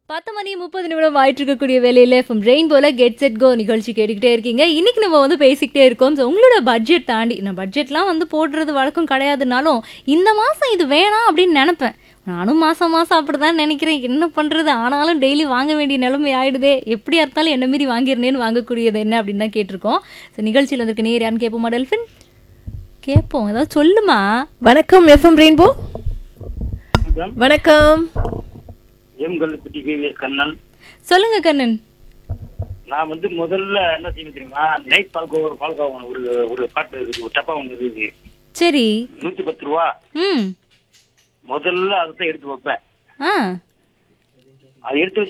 பத்து மணி முப்பது நிமிடம் ஆயிட்டு இருக்கக்கூடிய வேலையில ஃப்ரம் ரெயின்போல கெட் செட் கோ நிகழ்ச்சி கேட்டுக்கிட்டே இருக்கீங்க இன்னைக்கு நம்ம வந்து பேசிக்கிட்டே இருக்கோம் ஸோ உங்களோட பட்ஜெட் தாண்டி நான் பட்ஜெட்லாம் வந்து போடுறது வழக்கம் கிடையாதுனாலும் இந்த மாதம் இது வேணாம் அப்படின்னு நினைப்பேன் நானும் மாதம் மாதம் அப்படிதான் நினைக்கிறேன் என்ன பண்ணுறது ஆனாலும் டெய்லி வாங்க வேண்டிய நிலைமை ஆயிடுதே எப்படியா இருந்தாலும் என்ன மீறி வாங்கிருந்தேன்னு வாங்கக்கூடியது என்ன அப்படின்னு தான் கேட்டிருக்கோம் ஸோ நிகழ்ச்சியில் வந்திருக்க நேர் யாருன்னு கேட்போமா டெல்ஃபின் கேட்போம் ஏதாவது சொல்லுமா வணக்கம் எஃப்எம் ரெயின்போ வணக்கம் வணக்கம் எம் கல்லுப்பட்டி விவிஎஸ் கண்ணன் சொல்லுங்க கண்ணன் நான் வந்து முதல்ல என்ன செய்யணும் தெரியுமா நைட் பால்கோ ஒரு பால்கோ ஒன்று ஒரு ஒரு பாட்டு இருக்கு ஒரு டப்பா ஒன்று இருக்கு சரி நூத்தி பத்து ரூபா ம் முதல்ல அதை எடுத்து வைப்பேன் ஆ அதை எடுத்து